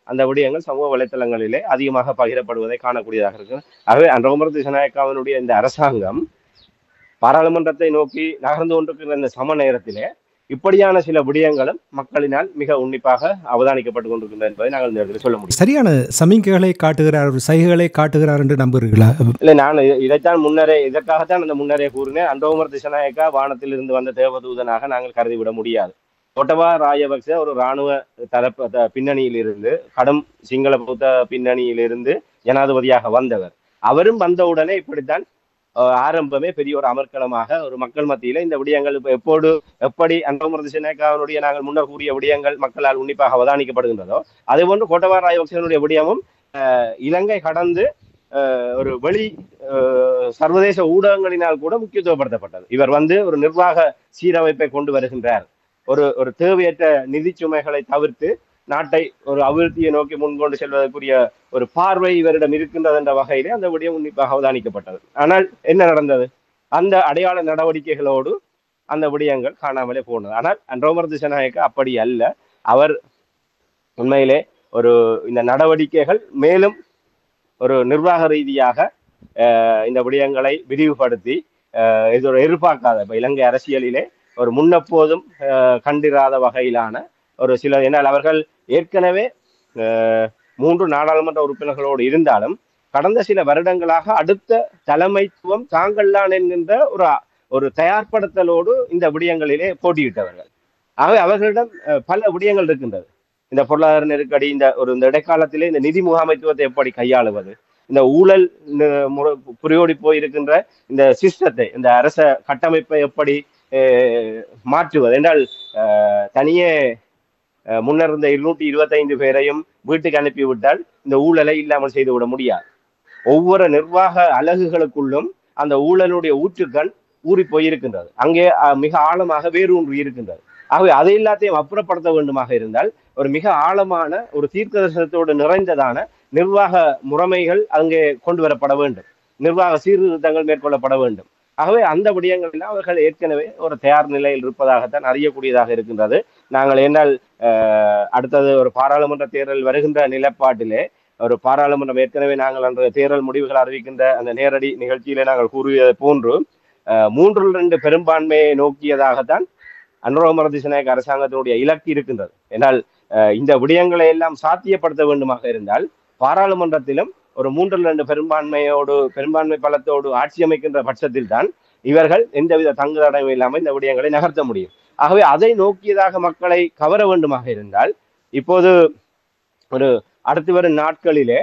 அந்த விடயங்கள் சமூக வலைத்தளங்களிலே அதிகமாக பகிரப்படுவதை காணக்கூடியதாக இருக்கு ஆகவே அன்றகுமர திசநாயக்காவினுடைய இந்த அரசாங்கம் பாராளுமன்றத்தை நோக்கி நகர்ந்து கொண்டிருக்கிற இந்த சம நேரத்திலே இப்படியான சில விடயங்களும் மக்களினால் மிக உன்னிப்பாக அவதானிக்கப்பட்டு கொண்டிருக்கின்றன என்பதை நாங்கள் இந்த இடத்தில் சொல்ல முடியும் சரியான சமிக்கைகளை காட்டுகிறார் ஒரு சைகைகளை காட்டுகிறார் என்று நம்புகிறீர்களா இல்லை நான் இதை- இதைத்தான் முன்னரே இதற்காகத்தான் அந்த முன்னரே கூறினேன் அன்றகுமர திசநாயக்கா வானத்தில் இருந்து வந்த தேவதூதனாக நாங்கள் கருதிவிட முடியாது ஒட்டவா ராஜபக்ச ஒரு இராணுவ தரப்பு த- பின்னணியில் இருந்து கடும் சிங்கள பௌத்த பின்னணியில் இருந்து ஜனாதிபதியாக வந்தவர் அவரும் வந்தவுடனே இப்படித்தான் அஹ், ஆரம்பமே பெரிய ஒரு அமர்க்களமாக ஒரு மக்கள் மத்தியில இந்த விடயங்கள் இப்ப எப்போது எப்படி அன்றகுமர திசநாயக்காவினுடைய நாங்கள் முன்னர் கூறிய விடயங்கள் மக்களால் உன்னிப்பாக அவதானிக்கப்படுகின்றதோ அதே போன்று கோட்டவா ராஜபக்சனுடைய விடயமும் அஹ், இலங்கை கடந்து அஹ், ஒரு வெளி அஹ், சர்வதேச ஊடகங்களினால் கூட முக்கியத்துவப்படுத்தப்பட்டது இவர் வந்து ஒரு நிர்வாக சீரமைப்பை கொண்டு வருகின்றார் ஒரு ஒரு தேவையற்ற நிதி சுமைகளை தவிர்த்து நாட்டை ஒரு அபிவிருத்தியை நோக்கி முன்கொண்டு செல்வதற்குரிய ஒரு பார்வை இவரிடம் இருக்கின்றது என்ற வகையிலே அந்த விடயம் உன்னிப்பாக அவதானிக்கப்பட்டது ஆனால் என்ன நடந்தது அந்த அடையாள நடவடிக்கைகளோடு அந்த விடயங்கள் காணாமலே போனது ஆனால் அன்றோமர் திசநாயக்க அப்படி அல்ல அவர் உண்மையிலே ஒரு இந்த நடவடிக்கைகள் மேலும் ஒரு நிர்வாக ரீதியாக அஹ், இந்த விடயங்களை விரிவுபடுத்தி அஹ், இது ஒரு எதிர்பார்க்காத இப்ப இலங்கை அரசியலிலே ஒரு முன்னெப்போதும் அஹ், கண்டிராத வகையிலான ஒரு சில ஏன்னால் அவர்கள் ஏற்கனவே அஹ், மூன்று நாடாளுமன்ற உறுப்பினர்களோடு இருந்தாலும் கடந்த சில வருடங்களாக அடுத்த தலைமைத்துவம் தாங்கள்தான் என்கின்ற ஒரு ஒரு தயார்படுத்தலோடு இந்த விடயங்களிலே போட்டியிட்டவர்கள் ஆகவே அவர்களிடம் அஹ், பல விடயங்கள் இருக்கின்றது இந்த பொருளாதார நெருக்கடி இந்த ஒரு இந்த இடைக்காலத்திலே இந்த நிதி முகாமைத்துவத்தை எப்படி கையாளுவது இந்த ஊழல் நு- முறை புரியோடி போயிருக்கின்ற இந்த சிஸ்டத்தை இந்த அரச கட்டமைப்பை எப்படி அஹ், மாற்றுவது என்றால் அஹ், தனியே அஹ், முன்னர் இருந்த இருநூற்றி இருபத்தைந்து பேரையும் வீட்டுக்கு அனுப்பிவிட்டால் இந்த ஊழலை இல்லாமல் செய்துவிட முடியாது ஒவ்வொரு நிர்வாக அலகுகளுக்குள்ளும் அந்த ஊழலுடைய ஊற்றுக்கண் ஊறி போயிருக்கின்றது அங்கே அஹ், மிக ஆழமாக வேரூன்றி இருக்கின்றது ஆகவே அதை எல்லாத்தையும் அப்புறப்படுத்த வேண்டுமாக இருந்தால் ஒரு மிக ஆழமான ஒரு தீர்க்க தரிசனத்தோடு நிறைந்ததான நிர்வாக முறைமைகள் அங்கே கொண்டு வரப்பட வேண்டும் நிர்வாக சீர்திருத்தங்கள் மேற்கொள்ளப்பட வேண்டும் ஆகவே அந்த விடயங்களில் அவர்கள் ஏற்கனவே ஒரு தயார் நிலையில் இருப்பதாகத்தான் அறியக்கூடியதாக இருக்கின்றது நாங்கள் என்னால் அஹ், அடுத்தது ஒரு பாராளுமன்ற தேர்தல் வருகின்ற நிலப்பாட்டிலே ஒரு பாராளுமன்றம் ஏற்கனவே நாங்கள் அன்று தேர்தல் முடிவுகள் அறிவிக்கின்ற அந்த நேரடி நிகழ்ச்சியிலே நாங்கள் கூறியது போன்று அஹ், மூன்றில் ரெண்டு பெரும்பான்மையை நோக்கியதாகத்தான் அனுரோமர திசநாயக அரசாங்கத்தினுடைய இலக்கு இருக்கின்றது என்றால் அஹ், இந்த விடயங்களை எல்லாம் சாத்தியப்படுத்த வேண்டுமாக இருந்தால் பாராளுமன்றத்திலும் ஒரு மூன்றில் ரெண்டு பெரும்பான்மையோடு பெரும்பான்மை பலத்தோடு ஆட்சி அமைக்கின்ற பட்சத்தில் தான் இவர்கள் எந்தவித தங்கு தடவும் இல்லாமல் இந்த விடயங்களை நகர்த்த முடியும் ஆகவே அதை நோக்கியதாக மக்களை கவர வேண்டுமாக இருந்தால் இப்போது ஒரு அடுத்து வரும் நாட்களிலே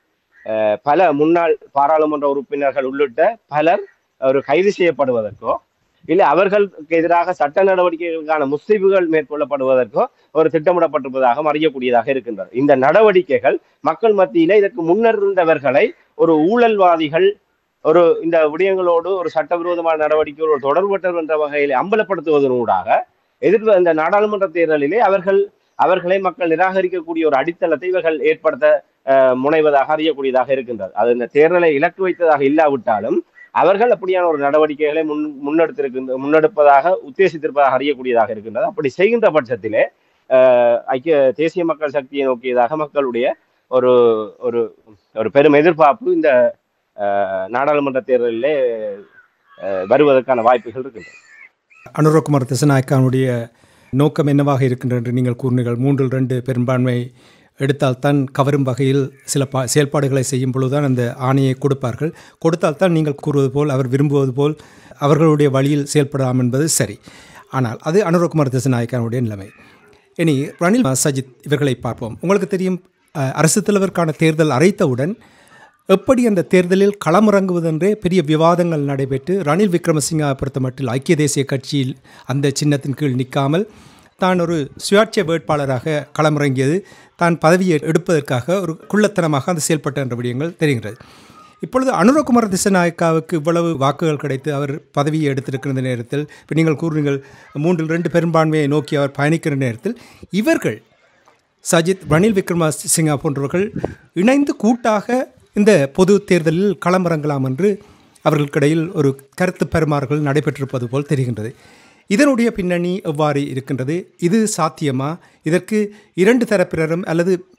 அஹ், பல முன்னாள் பாராளுமன்ற உறுப்பினர்கள் உள்ளிட்ட பலர் ஒரு கைது செய்யப்படுவதற்கோ இல்லை அவர்களுக்கு எதிராக சட்ட நடவடிக்கைகளுக்கான முஸ்தீபுகள் மேற்கொள்ளப்படுவதற்கோ ஒரு திட்டமிடப்பட்டிருப்பதாக அறியக்கூடியதாக இருக்கின்றது இந்த நடவடிக்கைகள் மக்கள் மத்தியிலே இதற்கு முன்னர் இருந்தவர்களை ஒரு ஊழல்வாதிகள் ஒரு இந்த விடயங்களோடு ஒரு சட்டவிரோதமான நடவடிக்கைகளோடு தொடர்பட்டவர் என்ற வகையில் அம்பலப்படுத்துவதனூடாக எதிர்ப்பு இந்த நாடாளுமன்ற தேர்தலிலே அவர்கள் அவர்களை மக்கள் நிராகரிக்கக்கூடிய ஒரு அடித்தளத்தை இவர்கள் ஏற்படுத்த அஹ், முனைவதாக அறியக்கூடியதாக இருக்கின்றது அது இந்த தேர்தலை இலக்கு வைத்ததாக இல்லாவிட்டாலும் அவர்கள் அப்படியான ஒரு நடவடிக்கைகளை முன் முன்னெடுத்திருக்கின்ற முன்னெடுப்பதாக உத்தேசித்திருப்பதாக அறியக்கூடியதாக இருக்கின்றது அப்படி செய்கின்ற பட்சத்திலே அஹ், ஐக்கிய தேசிய மக்கள் சக்தியை நோக்கியதாக மக்களுடைய ஒரு ஒரு ஒரு பெரும் எதிர்பார்ப்பு இந்த அஹ், நாடாளுமன்ற தேர்தலிலே அஹ், வருவதற்கான வாய்ப்புகள் இருக்கின்றன அனுரகுமார் திசநாயக்கானுடைய நோக்கம் என்னவாக இருக்கின்றது என்று நீங்கள் கூறினீர்கள் மூன்றில் ரெண்டு பெரும்பான்மை எடுத்தால்தான் கவரும் வகையில் சில பா செயல்பாடுகளை செய்யும் பொழுதுதான் அந்த ஆணையை கொடுப்பார்கள் கொடுத்தால்தான் நீங்கள் கூறுவது போல் அவர் விரும்புவது போல் அவர்களுடைய வழியில் செயல்படலாம் என்பது சரி ஆனால் அது அனுரகுமார் திசநாயக்கானுடைய நிலைமை இனி ரணில் சஜித் இவர்களை பார்ப்போம் உங்களுக்கு தெரியும் அஹ், அரசு தலைவருக்கான தேர்தல் அரைத்தவுடன் எப்படி அந்த தேர்தலில் களமிறங்குவதென்றே பெரிய விவாதங்கள் நடைபெற்று ரணில் விக்ரமசிங்கா பொறுத்தமட்டில் ஐக்கிய தேசிய கட்சியில் அந்த சின்னத்தின் கீழ் நிற்காமல் தான் ஒரு சுயாட்சிய வேட்பாளராக களமிறங்கியது தான் பதவியை எடுப்பதற்காக ஒரு குள்ளத்தனமாக அந்த செயல்பட்ட என்ற விடயங்கள் தெரிகிறது இப்பொழுது அனுரகுமார திசநாயக்காவுக்கு இவ்வளவு வாக்குகள் கிடைத்து அவர் பதவியை எடுத்திருக்கிற நேரத்தில் இப்போ நீங்கள் கூறுங்கள் மூன்றில் ரெண்டு பெரும்பான்மையை நோக்கி அவர் பயணிக்கிற நேரத்தில் இவர்கள் சஜித் ரணில் விக்ரமசிங்கா போன்றவர்கள் இணைந்து கூட்டாக இந்த பொது தேர்தலில் களமிறங்கலாம் என்று அவர்களுக்கிடையில் ஒரு கருத்து பெருமாறுகள் நடைபெற்றிருப்பது போல் தெரிகின்றது இதனுடைய பின்னணி எவ்வாறு இருக்கின்றது இது சாத்தியமா இதற்கு இரண்டு தரப்பினரும் அல்லது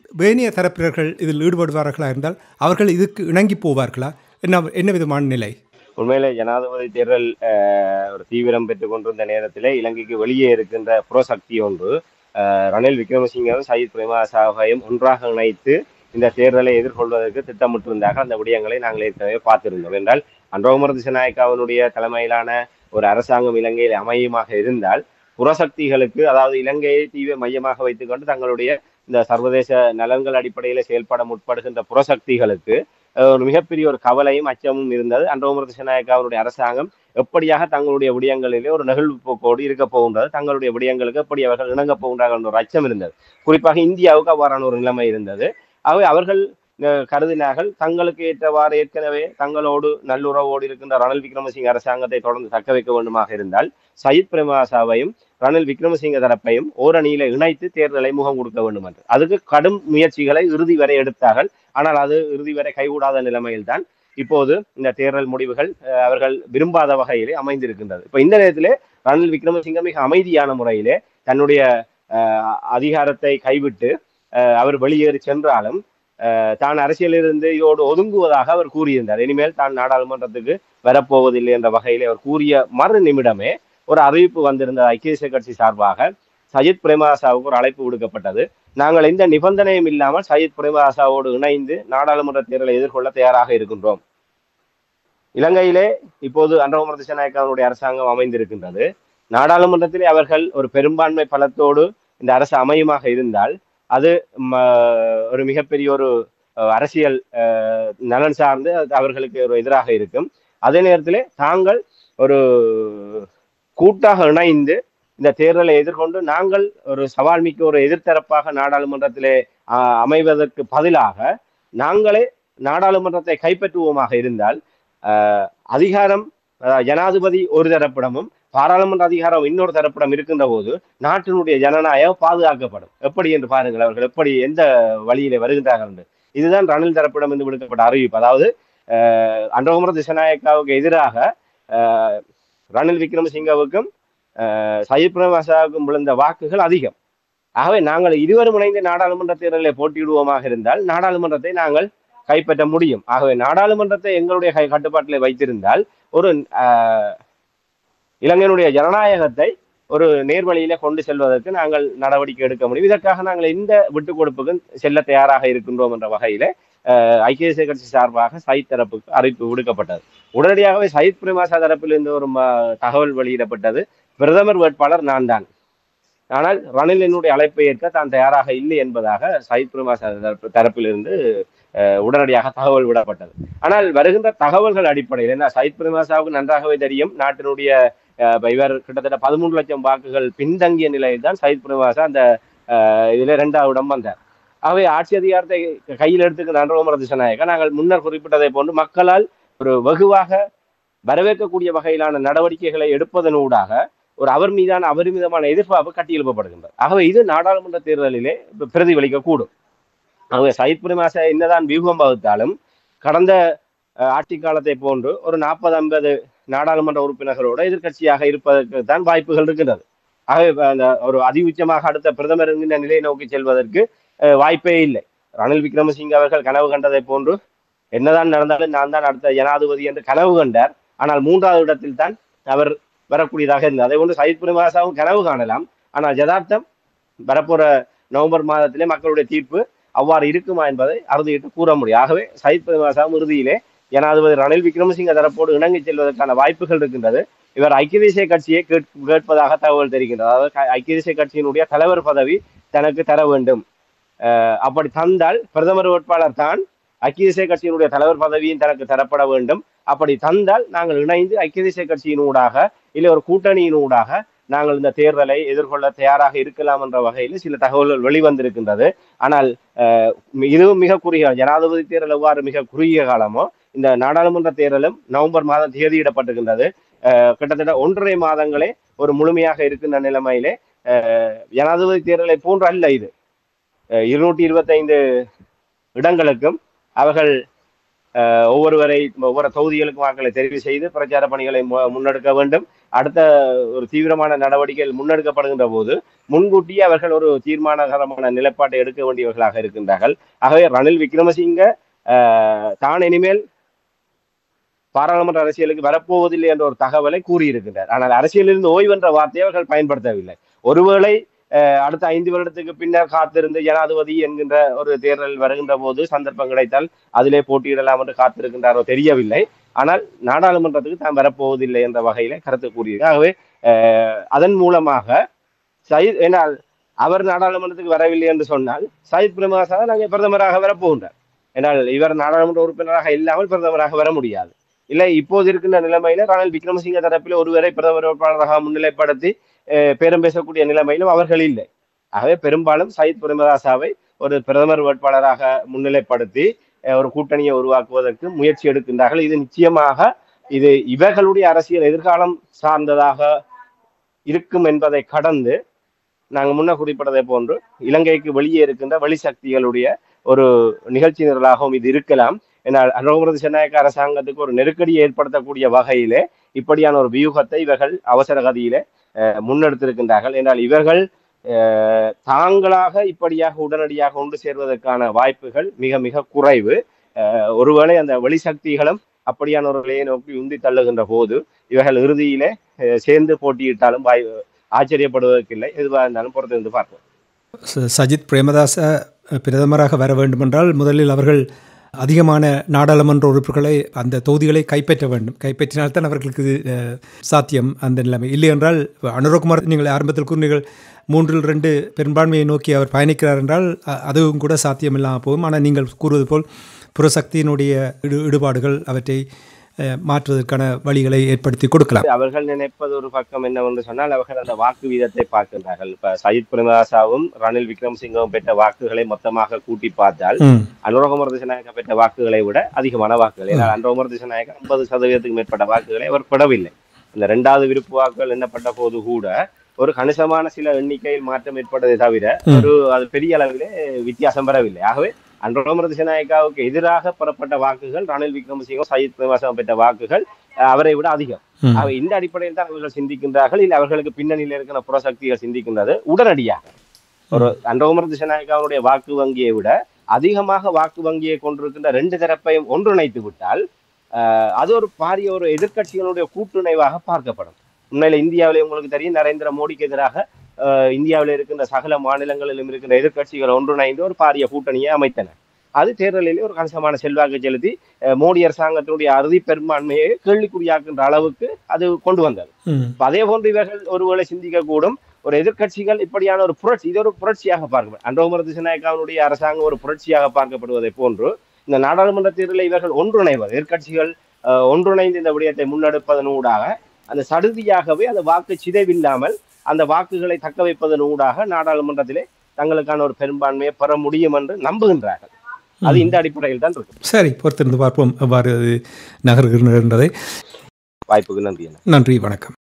வேணிய தரப்பினர்கள் இதில் ஈடுபடுவார்களா இருந்தால் அவர்கள் இதுக்கு இணங்கி போவார்களா என்ன என்ன விதமான நிலை உண்மையிலே ஜனாதிபதி தேர்தல் அஹ், ஒரு தீவிரம் பெற்றுக் கொண்டிருந்த நேரத்திலே இலங்கைக்கு வெளியே இருக்கின்ற புறசக்தி ஒன்று அஹ், ரணில் விக்ரமசிங்கவும் சயித் பிரேமதாசாவையும் ஒன்றாக இணைத்து இந்த தேர்தலை எதிர்கொள்வதற்கு திட்டமிட்டிருந்தார்கள் அந்த விடயங்களை நாங்கள் ஏற்கனவே பார்த்திருந்தோம் என்றால் அன்றோமர் திசநாயக்காவினுடைய தலைமையிலான ஒரு அரசாங்கம் இலங்கையில் அமையுமாக இருந்தால் புறசக்திகளுக்கு அதாவது இலங்கையை தீவிர மையமாக வைத்துக்கொண்டு தங்களுடைய இந்த சர்வதேச நலன்கள் அடிப்படையில் செயல்பட முற்படுகின்ற புறசக்திகளுக்கு அஹ், ஒரு மிகப்பெரிய ஒரு கவலையும் அச்சமும் இருந்தது அன்றோமர் திசநாயக்காவினுடைய அரசாங்கம் எப்படியாக தங்களுடைய விடயங்களிலே ஒரு நெகிழ்வு போக்கோடு இருக்க போகின்றது தங்களுடைய விடயங்களுக்கு எப்படி அவர்கள் இணங்க போகின்றார்கள் என்ற ஒரு அச்சம் இருந்தது குறிப்பாக இந்தியாவுக்கு அவ்வாறான ஒரு நிலைமை இருந்தது ஆகவே அவர்கள் அஹ், கருதினார்கள் தங்களுக்கு ஏற்றவாறு ஏற்கனவே தங்களோடு நல்லுறவோடு இருக்கின்ற ரணில் விக்ரமசிங்க அரசாங்கத்தை தொடர்ந்து தக்க வைக்க வேண்டுமாக இருந்தால் சயித் பிரேமதாசாவையும் ரணில் விக்ரமசிங்க தரப்பையும் ஓரணியில இணைத்து தேர்தலை முகம் கொடுக்க வேண்டும் என்று அதுக்கு கடும் முயற்சிகளை இறுதி வரை எடுத்தார்கள் ஆனால் அது இறுதி வரை கைகூடாத நிலைமையில்தான் இப்போது இந்த தேர்தல் முடிவுகள் அஹ், அவர்கள் விரும்பாத வகையிலே அமைந்திருக்கின்றது இப்ப இந்த நேரத்திலே ரணில் விக்ரமசிங்க மிக அமைதியான முறையிலே தன்னுடைய அஹ், அதிகாரத்தை கைவிட்டு அஹ், அவர் வெளியேறி சென்றாலும் அஹ், தான் அரசியலிருந்து இதோடு ஒதுங்குவதாக அவர் கூறியிருந்தார் இனிமேல் தான் நாடாளுமன்றத்துக்கு வரப்போவதில்லை என்ற வகையிலே அவர் கூறிய மறு நிமிடமே ஒரு அறிவிப்பு வந்திருந்த ஐக்கிய தேசிய கட்சி சார்பாக சஜித் பிரேமதாசாவுக்கு ஒரு அழைப்பு விடுக்கப்பட்டது நாங்கள் எந்த நிபந்தனையும் இல்லாமல் சஜித் பிரேமதாசாவோடு இணைந்து நாடாளுமன்ற தேர்தலை எதிர்கொள்ள தயாராக இருக்கின்றோம் இலங்கையிலே இப்போது அன்றகுமர திசநாயக்காவுடைய அரசாங்கம் அமைந்திருக்கின்றது நாடாளுமன்றத்திலே அவர்கள் ஒரு பெரும்பான்மை பலத்தோடு இந்த அரசு அமையுமாக இருந்தால் அது ம, ஒரு மிகப்பெரிய ஒரு அஹ், அரசியல் அஹ், நலன் சார்ந்து அது அவர்களுக்கு ஒரு எதிராக இருக்கும் அதே நேரத்திலே தாங்கள் ஒரு கூட்டாக இணைந்து இந்த தேர்தலை எதிர்கொண்டு நாங்கள் ஒரு சவால் மிக்க ஒரு எதிர்த்தரப்பாக நாடாளுமன்றத்திலே ஆஹ், அமைவதற்கு பதிலாக நாங்களே நாடாளுமன்றத்தை கைப்பற்றுவோமாக இருந்தால் ஆஹ், அதிகாரம் அஹ், ஜனாதிபதி ஒரு தரப்பிடமும் பாராளுமன்ற அதிகாரம் இன்னொரு தரப்பிடம் இருக்கின்ற போது நாட்டினுடைய ஜனநாயகம் பாதுகாக்கப்படும் எப்படி என்று பாருங்கள் அவர்கள் எப்படி எந்த வழியிலே வருகின்றார்கள் என்று இதுதான் ரணில் தரப்பிடம் இருந்து விடுக்கப்பட்ட அறிவிப்பு அதாவது அஹ், அன்றகுமர திசநாயக்காவுக்கு எதிராக அஹ், ரணில் விக்ரமசிங்கவுக்கும் அஹ், சயித் பிரேமதாசாவுக்கும் விழுந்த வாக்குகள் அதிகம் ஆகவே நாங்கள் இருவரும் இணைந்து நாடாளுமன்ற தேர்தலில் போட்டியிடுவோமாக இருந்தால் நாடாளுமன்றத்தை நாங்கள் கைப்பற்ற முடியும் ஆகவே நாடாளுமன்றத்தை எங்களுடைய கை கட்டுப்பாட்டில் வைத்திருந்தால் ஒரு அஹ், இலங்கையினுடைய ஜனநாயகத்தை ஒரு நேர்வழியில கொண்டு செல்வதற்கு நாங்கள் நடவடிக்கை எடுக்க முடியும் இதற்காக நாங்கள் இந்த விட்டுக் கொடுப்புக்கும் செல்ல தயாராக இருக்கின்றோம் என்ற வகையில அஹ், ஐக்கிய தேசிய கட்சி சார்பாக சயித் தரப்புக்கு அறிவிப்பு விடுக்கப்பட்டது உடனடியாகவே சயித் பிரேமாசா தரப்பிலிருந்து ஒரு ம- தகவல் வெளியிடப்பட்டது பிரதமர் வேட்பாளர் நான் தான் ஆனால் ரணில் என்னுடைய அழைப்பை ஏற்க தான் தயாராக இல்லை என்பதாக சயித் பிரேமாசா தரப்பு தரப்பிலிருந்து அஹ், உடனடியாக தகவல் விடப்பட்டது ஆனால் வருகின்ற தகவல்கள் அடிப்படையில் என்ன சயித் பிரேமாசாவுக்கு நன்றாகவே தெரியும் நாட்டினுடைய அஹ், இப்ப இவர் கிட்டத்தட்ட பதிமூன்று லட்சம் வாக்குகள் பின்தங்கிய நிலையில் தான் சயித் பிரேமாசா அந்த அஹ், இதுல இரண்டாவது இடம் வந்தார் ஆகவே ஆட்சி அதிகாரத்தை கையில் எடுத்துக்கிற அன்றோமர திசநாயக நாங்கள் முன்னர் குறிப்பிட்டதை போன்று மக்களால் ஒரு வெகுவாக வரவேற்கக்கூடிய வகையிலான நடவடிக்கைகளை எடுப்பதனூடாக ஒரு அவர் மீதான அபரிமிதமான எதிர்பார்ப்பு கட்டியெழுப்பப்படுகின்றது ஆகவே இது நாடாளுமன்ற தேர்தலிலே இப்ப பிரதிபலிக்க கூடும் ஆகவே சயித் பிரேமாசா என்னதான் வியூகம் வகுத்தாலும் கடந்த அஹ், ஆட்சி காலத்தை போன்று ஒரு நாற்பது ஐம்பது நாடாளுமன்ற உறுப்பினர்களோட எதிர்க்கட்சியாக இருப்பதற்கு தான் வாய்ப்புகள் இருக்கின்றது ஆகவே இப்ப அந்த ஒரு அதிஉச்சமாக அடுத்த பிரதமர் என்கின்ற நிலையை நோக்கி செல்வதற்கு அஹ், வாய்ப்பே இல்லை ரணில் விக்ரமசிங்க அவர்கள் கனவு கண்டதை போன்று என்னதான் நடந்தாலும் நான் தான் அடுத்த ஜனாதிபதி என்று கனவு கண்டார் ஆனால் மூன்றாவது இடத்தில் தான் அவர் வரக்கூடியதாக இருந்தது அதே போன்று சயித் பிரேமதாசாவும் கனவு காணலாம் ஆனால் யதார்த்தம் வரப்போற நவம்பர் மாதத்திலே மக்களுடைய தீர்ப்பு அவ்வாறு இருக்குமா என்பதை அறுதியிட்டு கூற முடியும் ஆகவே சயித் பிரேமதாசாவும் இறுதியிலே ஜனாதிபதி ரணில் விக்ரமசிங்க தரப்போடு இணங்கி செல்வதற்கான வாய்ப்புகள் இருக்கின்றது இவர் ஐக்கிய தேசிய கட்சியை கேட்- கேட்பதாக தகவல் தெரிகின்றது அதாவது க- ஐக்கிய தேசிய கட்சியினுடைய தலைவர் பதவி தனக்கு தர வேண்டும் அஹ் அப்படி தந்தால் பிரதமர் வேட்பாளர் தான் ஐக்கிய தேசிய கட்சியினுடைய தலைவர் பதவியும் தனக்கு தரப்பட வேண்டும் அப்படி தந்தால் நாங்கள் இணைந்து ஐக்கிய தேசிய கட்சியினூடாக இல்லை ஒரு கூட்டணியினூடாக நாங்கள் இந்த தேர்தலை எதிர்கொள்ள தயாராக இருக்கலாம் என்ற வகையில் சில தகவல்கள் வெளிவந்திருக்கின்றது ஆனால் அஹ், இதுவும் மிக குறுகிய ஜனாதிபதி தேர்தல் எவ்வாறு மிக குறுகிய காலமோ இந்த நாடாளுமன்ற தேர்தலும் நவம்பர் மாதம் தேதியிடப்பட்டிருக்கின்றது அஹ், கிட்டத்தட்ட ஒன்றரை மாதங்களே ஒரு முழுமையாக இருக்கின்ற நிலைமையிலே அஹ், ஜனாதிபதி தேர்தலை போன்று அல்ல இது அஹ், இருநூற்றி இருபத்தைந்து இடங்களுக்கும் அவர்கள் அஹ், ஒவ்வொருவரை ஒவ்வொரு தொகுதிகளுக்கும் வாக்களை தெரிவு செய்து பிரச்சார பணிகளை மு- முன்னெடுக்க வேண்டும் அடுத்த ஒரு தீவிரமான நடவடிக்கைகள் முன்னெடுக்கப்படுகின்ற போது முன்கூட்டியே அவர்கள் ஒரு தீர்மானகரமான நிலைப்பாட்டை எடுக்க வேண்டியவர்களாக இருக்கின்றார்கள் ஆகவே ரணில் விக்ரமசிங்க ஆஹ், தான் இனிமேல் பாராளுமன்ற அரசியலுக்கு வரப்போவதில்லை என்ற ஒரு தகவலை கூறியிருக்கின்றார் ஆனால் அரசியலிருந்து ஓய்வு என்ற வார்த்தையை அவர்கள் பயன்படுத்தவில்லை ஒருவேளை அஹ், அடுத்த ஐந்து வருடத்துக்கு பின்னர் காத்திருந்து ஜனாதிபதி என்கின்ற ஒரு தேர்தல் வருகின்ற போது சந்தர்ப்பம் கிடைத்தால் அதிலே போட்டியிடலாம் என்று காத்திருக்கின்றாரோ தெரியவில்லை ஆனால் நாடாளுமன்றத்துக்கு தான் வரப்போவதில்லை என்ற வகையில கருத்து கூறியிருக்கிறார் ஆகவே அஹ், அதன் மூலமாக சயித் ஏனால் அவர் நாடாளுமன்றத்துக்கு வரவில்லை என்று சொன்னால் சயித் பிரேமதாசா நாங்கள் பிரதமராக வரப்போகின்றார் ஏனால் இவர் நாடாளுமன்ற உறுப்பினராக இல்லாமல் பிரதமராக வர முடியாது இல்லை இப்போது இருக்கின்ற நிலைமையில ரணில் விக்ரமசிங்க தரப்பில் ஒருவரை பிரதமர் வேட்பாளராக முன்னிலைப்படுத்தி அஹ், பேரம் பேசக்கூடிய நிலைமையிலும் அவர்கள் இல்லை ஆகவே பெரும்பாலும் சயித் பிரேமதாசாவை ஒரு பிரதமர் வேட்பாளராக முன்னிலைப்படுத்தி அஹ், ஒரு கூட்டணியை உருவாக்குவதற்கு முயற்சி எடுக்கின்றார்கள் இது நிச்சயமாக இது இவர்களுடைய அரசியல் எதிர்காலம் சார்ந்ததாக இருக்கும் என்பதை கடந்து நாங்கள் முன்ன குறிப்பிட்டதை போன்று இலங்கைக்கு வெளியே இருக்கின்ற வெளிசக்திகளுடைய ஒரு நிகழ்ச்சி நிரலாகவும் இது இருக்கலாம் ஏன்னால் அனுரகுமரது சென்னாயக்க அரசாங்கத்துக்கு ஒரு நெருக்கடியை ஏற்படுத்தக்கூடிய வகையிலே இப்படியான ஒரு வியூகத்தை இவர்கள் அவசர கதியிலே அஹ், முன்னெடுத்திருக்கின்றார்கள் என்றால் இவர்கள் அஹ், தாங்களாக இப்படியாக உடனடியாக ஒன்று சேர்வதற்கான வாய்ப்புகள் மிக மிக குறைவு அஹ், ஒருவேளை அந்த வெளிசக்திகளும் அப்படியான ஒரு நிலையை நோக்கி உந்தி தள்ளுகின்ற போது இவர்கள் இறுதியிலே அஹ், சேர்ந்து போட்டியிட்டாலும் வாய் ஆச்சரியப்படுவதற்கில்லை எதுவாக இருந்தாலும் பொறுத்திருந்து பார்ப்போம் ச- சஜித் பிரேமதாச பிரதமராக வர வேண்டுமென்றால் முதலில் அவர்கள் அதிகமான நாடாளுமன்ற உறுப்பினர்களை அந்த தொகுதிகளை கைப்பற்ற வேண்டும் கைப்பற்றினால்தான் அவர்களுக்கு இது, அஹ், சாத்தியம் அந்த நிலைமை இல்லை என்றால் அனுரகுமார் நீங்கள் ஆரம்பத்தில் கூறினீர்கள் மூன்றில் ரெண்டு பெரும்பான்மையை நோக்கி அவர் பயணிக்கிறார் என்றால் அ- அதுவும் கூட சாத்தியமில்லாமல் போகும் ஆனால் நீங்கள் கூறுவது போல் புறசக்தியினுடைய ஈடு ஈடுபாடுகள் அவற்றை அஹ், மாற்றுவதற்கான வழிகளை ஏற்படுத்தி கொடுக்கலாம் அவர்கள் நினைப்பது ஒரு பக்கம் என்னவென்று சொன்னால் அவர்கள் அந்த வாக்கு வீதத்தை பார்க்கின்றார்கள் இப்ப சயித் பிரேமதாசாவும் ரணில் விக்ரமசிங்கவும் பெற்ற வாக்குகளை மொத்தமாக கூட்டி பார்த்தால் ம் அனுரகுமார் திசநாயக்க பெற்ற வாக்குகளை விட அதிகமான வாக்குகள் ஏன்னா அனுரகுமார் திசநாயக்க ஐம்பது சதவீதத்துக்கு மேற்பட்ட வாக்குகளை அவர் பெறவில்லை இந்த இரண்டாவது விருப்பு வாக்குகள் எண்ணப்பட்ட போது கூட ஒரு கணிசமான சில எண்ணிக்கையில் மாற்றம் ஏற்பட்டதை தவிர ம். ஒரு அது பெரிய அளவிலே வித்தியாசம் பெறவில்லை ஆகவே அனுரகுமார் திசநாயக்காவுக்கு எதிராக பெறப்பட்ட வாக்குகள் ரணில் விக்ரமசிங்கம் சயித் பிரேமதாசாவும் பெற்ற வாக்குகள் அஹ், அவரை விட அதிகம் ம் ஆக இந்த அடிப்படையில் தான் அவர்கள் சிந்திக்கின்றார்கள் இல்லை அவர்களுக்கு பின்னணியில் இருக்கிற புறசக்திகள் சிந்திக்கின்றது உடனடியாக ஒரு அன்றகுமர திசநாயக்காவுடைய வாக்கு வங்கியை விட அதிகமாக வாக்கு வங்கியை கொண்டிருக்கின்ற ரெண்டு தரப்பையும் ஒன்றிணைத்து விட்டால் ஆஹ், அது ஒரு பாரிய ஒரு எதிர்க்கட்சிகளுடைய கூட்டுணைவாக பார்க்கப்படும் உண்மையில இந்தியாவிலே உங்களுக்கு தெரியும் நரேந்திர மோடிக்கு எதிராக ஆஹ், இந்தியாவில் இருக்கின்ற சகல மாநிலங்களிலும் இருக்கின்ற எதிர்க்கட்சிகள் ஒன்றிணைந்து ஒரு பாரிய கூட்டணியை அமைத்தன அது தேர்தலிலே ஒரு கணிசமான செல்வாக்கு செலுத்தி அஹ், மோடி அரசாங்கத்தினுடைய அறுதி பெரும்பான்மையை கேள்விக்குறியாக்கின்ற அளவுக்கு அது கொண்டு வந்தது ம் இப்ப அதே போன்று இவர்கள் ஒருவேளை சிந்திக்க கூடும் ஒரு எதிர்க்கட்சிகள் இப்படியான ஒரு புரட்சி இது ஒரு புரட்சியாக பார்க்கப்படும் அன்றோமர திசநாயக்காவுடைய அரசாங்கம் ஒரு புரட்சியாக பார்க்கப்படுவதை போன்று இந்த நாடாளுமன்ற தேர்தலில் இவர்கள் ஒன்றிணைவது எதிர்க்கட்சிகள் அஹ், ஒன்றிணைந்து இந்த விடயத்தை முன்னெடுப்பதன் ஊடாக அந்த சடுதியாகவே அந்த வாக்கு சிதைவில்லாமல் அந்த வாக்குகளை தக்க வைப்பதன் ஊடாக நாடாளுமன்றத்திலே தங்களுக்கான ஒரு பெரும்பான்மையை பெற முடியும் என்று நம்புகின்றார்கள் அது இந்த அடிப்படையில் தான் இருக்கு சரி பொறுத்திருந்து பார்ப்போம் எவ்வாறு அது நகர்கின்றதை வாய்ப்புக்கு நன்றி நன்றி வணக்கம்